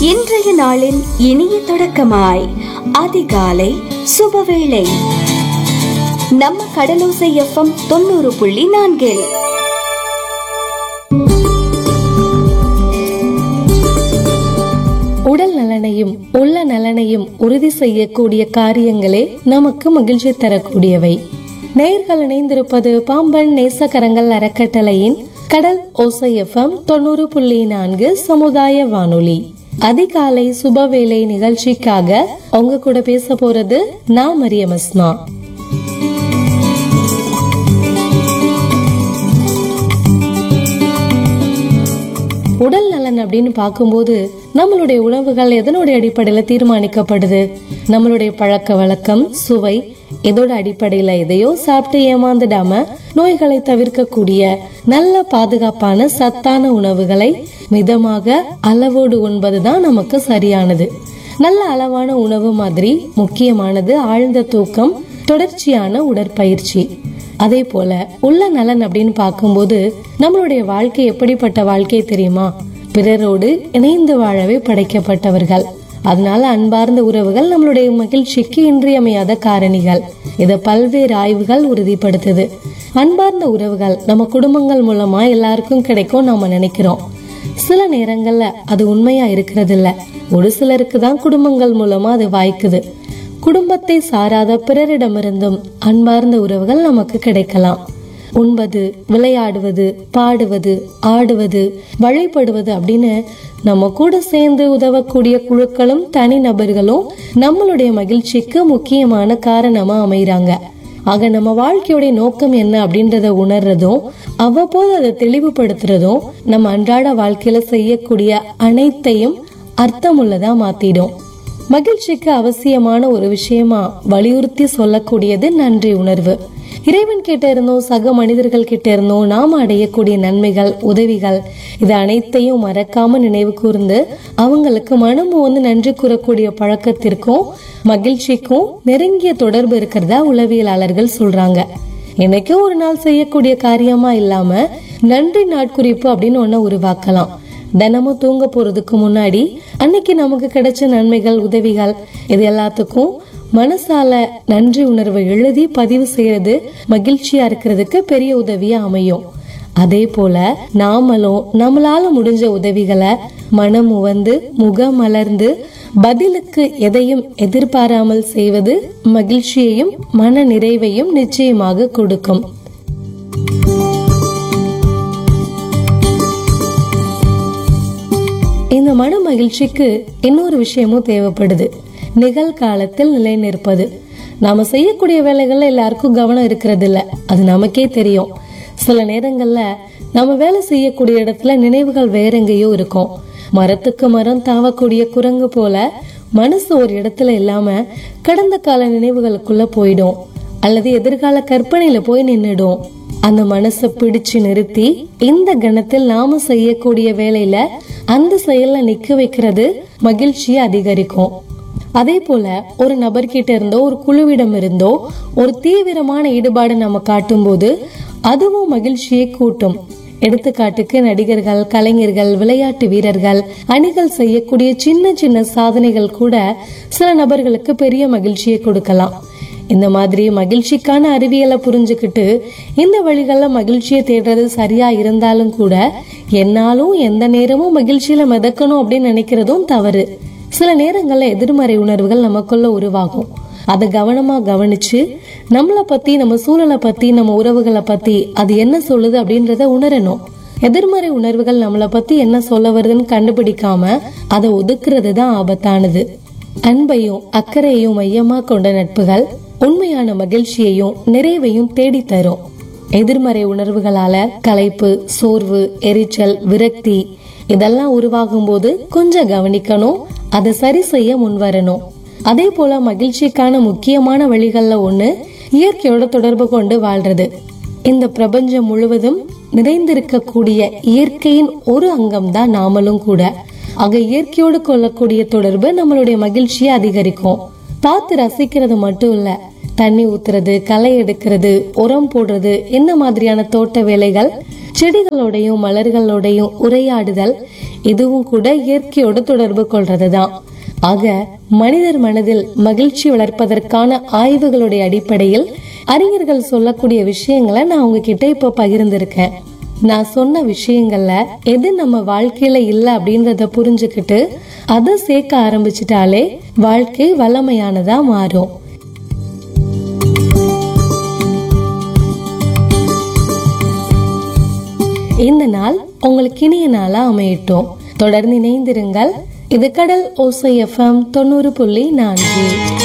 இன்றைய நாளின் இனிய தொடக்கமாய் அதிகாலை சுபவேளை நம்ம கடலோசை எஃப்எம் தொண்ணூறு புள்ளி நான்கில் உடல் நலனையும் உள்ள நலனையும் உறுதி செய்யக்கூடிய காரியங்களே நமக்கு மகிழ்ச்சி தரக்கூடியவை நேர்கள் இணைந்திருப்பது பாம்பன் நேசக்கரங்கள் அறக்கட்டளையின் கடல் ஓசை எஃப்எம் தொண்ணூறு புள்ளி நான்கு சமுதாய வானொலி அதிகாலை சுபவேளை நிகழ்ச்சிக்காக உங்க கூட பேச போறது நான் மரியம் அஸ்மா உடல் நலன் அப்படின்னு பார்க்கும்போது நம்மளுடைய உணவுகள் எதனுடைய அடிப்படையில தீர்மானிக்கப்படுது நம்மளுடைய பழக்க வழக்கம் சுவை இதோட அடிப்படையில எதையோ சாப்பிட்டு ஏமாந்துடாம நோய்களை தவிர்க்கக்கூடிய நல்ல பாதுகாப்பான சத்தான உணவுகளை மிதமாக அளவோடு உண்பதுதான் நமக்கு சரியானது நல்ல அளவான உணவு மாதிரி முக்கியமானது ஆழ்ந்த தூக்கம் தொடர்ச்சியான உடற்பயிற்சி அதே போல உள்ள நலன் அப்படின்னு பார்க்கும்போது நம்மளுடைய வாழ்க்கை எப்படிப்பட்ட வாழ்க்கை தெரியுமா பிறரோடு இணைந்து வாழவே படைக்கப்பட்டவர்கள் அதனால அன்பார்ந்த உறவுகள் நம்மளுடைய மகிழ்ச்சிக்கு இன்றியமையாத காரணிகள் இத பல்வேறு ஆய்வுகள் உறுதிப்படுத்துது அன்பார்ந்த உறவுகள் நம்ம குடும்பங்கள் மூலமா எல்லாருக்கும் கிடைக்கும் நாம நினைக்கிறோம் சில நேரங்கள்ல அது உண்மையா இருக்கிறது இல்ல ஒரு சிலருக்கு தான் குடும்பங்கள் மூலமா அது வாய்க்குது குடும்பத்தை சாராத பிறரிடமிருந்தும் அன்பார்ந்த உறவுகள் நமக்கு கிடைக்கலாம் உண்பது விளையாடுவது பாடுவது ஆடுவது வழிபடுவது அப்படின்னு நம்ம கூட சேர்ந்து உதவக்கூடிய குழுக்களும் தனி நபர்களும் நம்மளுடைய மகிழ்ச்சிக்கு முக்கியமான காரணமா அமைகிறாங்க ஆக நம்ம வாழ்க்கையோட நோக்கம் என்ன அப்படின்றத உணர்றதும் அவ்வப்போது அதை தெளிவுபடுத்துறதும் நம்ம அன்றாட வாழ்க்கையில செய்யக்கூடிய அனைத்தையும் அர்த்தமுள்ளதா மாத்திடும் மகிழ்ச்சிக்கு அவசியமான ஒரு விஷயமா வலியுறுத்தி சொல்லக்கூடியது நன்றி உணர்வு இறைவன் கிட்ட இருந்தோம் சக மனிதர்கள் கிட்ட இருந்தோம் நாம அடையக்கூடிய நன்மைகள் உதவிகள் இது அனைத்தையும் மறக்காம நினைவு கூர்ந்து அவங்களுக்கு மனம் வந்து நன்றி கூறக்கூடிய பழக்கத்திற்கும் மகிழ்ச்சிக்கும் நெருங்கிய தொடர்பு இருக்கிறதா உளவியலாளர்கள் சொல்றாங்க என்னைக்கோ ஒரு நாள் செய்யக்கூடிய காரியமா இல்லாம நன்றி நாட்குறிப்பு அப்படின்னு ஒன்ன உருவாக்கலாம் தினமும் தூங்க போறதுக்கு முன்னாடி அன்னைக்கு நமக்கு கிடைச்ச நன்மைகள் உதவிகள் இது எல்லாத்துக்கும் மனசால நன்றி உணர்வை எழுதி பதிவு செய்யறது மகிழ்ச்சியா இருக்கிறதுக்கு பெரிய உதவியா அமையும் அதே போல நாமளும் நம்மளால முடிஞ்ச உதவிகளை மனம் உவந்து முகம் மலர்ந்து பதிலுக்கு எதையும் எதிர்பாராமல் செய்வது மகிழ்ச்சியையும் மன நிறைவையும் நிச்சயமாக கொடுக்கும் இந்த மன மகிழ்ச்சிக்கு இன்னொரு விஷயமும் தேவைப்படுது நிகழ்காலத்தில் நிலை நிற்பது நாம செய்யக்கூடிய வேலைகள்ல எல்லாருக்கும் கவனம் இருக்கிறது இல்ல அது நமக்கே தெரியும் சில நேரங்கள்ல நம்ம வேலை செய்யக்கூடிய இடத்துல நினைவுகள் வேற எங்கேயோ இருக்கும் மரத்துக்கு மரம் தாவக்கூடிய குரங்கு போல மனசு ஒரு இடத்துல இல்லாம கடந்த கால நினைவுகளுக்குள்ள போயிடும் அல்லது எதிர்கால கற்பனையில போய் நின்னுடும் அந்த மனசை பிடிச்சு நிறுத்தி இந்த கணத்தில் நாம செய்யக்கூடிய வேலையில அந்த செயல்ல நிக்க வைக்கிறது மகிழ்ச்சியை அதிகரிக்கும் அதே போல ஒரு நபர்கிட்ட இருந்தோ ஒரு குழுவிடம் இருந்தோ ஒரு தீவிரமான ஈடுபாடு நம்ம காட்டும்போது அதுவும் மகிழ்ச்சியை கூட்டும் எடுத்துக்காட்டுக்கு நடிகர்கள் கலைஞர்கள் விளையாட்டு வீரர்கள் அணிகள் செய்யக்கூடிய சின்ன சின்ன சாதனைகள் கூட சில நபர்களுக்கு பெரிய மகிழ்ச்சியை கொடுக்கலாம் இந்த மாதிரி மகிழ்ச்சிக்கான அறிவியலை புரிஞ்சுக்கிட்டு இந்த வழிகள்ல மகிழ்ச்சியை தேடுறது சரியா இருந்தாலும் கூட என்னாலும் எந்த நேரமும் மகிழ்ச்சியில மிதக்கணும் அப்படின்னு நினைக்கிறதும் தவறு சில நேரங்கள்ல எதிர்மறை உணர்வுகள் நமக்குள்ள உருவாகும் அதை கவனமா கவனிச்சு நம்மளை பத்தி நம்ம சூழலை பத்தி நம்ம உறவுகளை பத்தி அது என்ன சொல்லுது அப்படின்றத உணரணும் எதிர்மறை உணர்வுகள் நம்மளை பத்தி என்ன சொல்ல வருதுன்னு கண்டுபிடிக்காம அதை ஒதுக்குறது தான் ஆபத்தானது அன்பையும் அக்கறையையும் மையமா கொண்ட நட்புகள் உண்மையான மகிழ்ச்சியையும் நிறைவையும் தேடி தரும் எதிர்மறை உணர்வுகளால களைப்பு சோர்வு எரிச்சல் விரக்தி இதெல்லாம் உருவாகும் போது கொஞ்சம் கவனிக்கணும் அதை சரி செய்ய முன்வரணும் அதே போல மகிழ்ச்சிக்கான முக்கியமான வழிகள்ல ஒண்ணு இயற்கையோட தொடர்பு கொண்டு வாழ்றது இந்த பிரபஞ்சம் முழுவதும் நிறைந்திருக்கக்கூடிய இயற்கையின் ஒரு அங்கம் தான் நாமளும் கூட ஆக இயற்கையோடு கொள்ளக்கூடிய தொடர்பு நம்மளுடைய மகிழ்ச்சியை அதிகரிக்கும் பார்த்து ரசிக்கிறது மட்டும் இல்ல தண்ணி ஊத்துறது களை எடுக்கிறது உரம் போடுறது இந்த மாதிரியான தோட்ட வேலைகள் செடிகளோடையும் மலர்களோடையும் உரையாடுதல் இதுவும் கூட இயற்கையோட தொடர்பு கொள்றதுதான் ஆக மனிதர் மனதில் மகிழ்ச்சி வளர்ப்பதற்கான ஆய்வுகளுடைய அடிப்படையில் அறிஞர்கள் சொல்லக்கூடிய விஷயங்களை நான் உங்ககிட்ட இப்போ பகிர்ந்திருக்கேன் நான் சொன்ன விஷயங்கள்ல எது நம்ம வாழ்க்கையில இல்ல அப்படின்றத புரிஞ்சுக்கிட்டு அதை சேர்க்க ஆரம்பிச்சிட்டாலே வாழ்க்கை வல்லமையானதா மாறும் இந்த நாள் உங்களுக்கு இனிய நாளா அமையட்டும் தொடர்ந்து இணைந்திருங்கள் இது கடல் ஓசை எஃப்எம் தொண்ணூறு புள்ளி நான்கு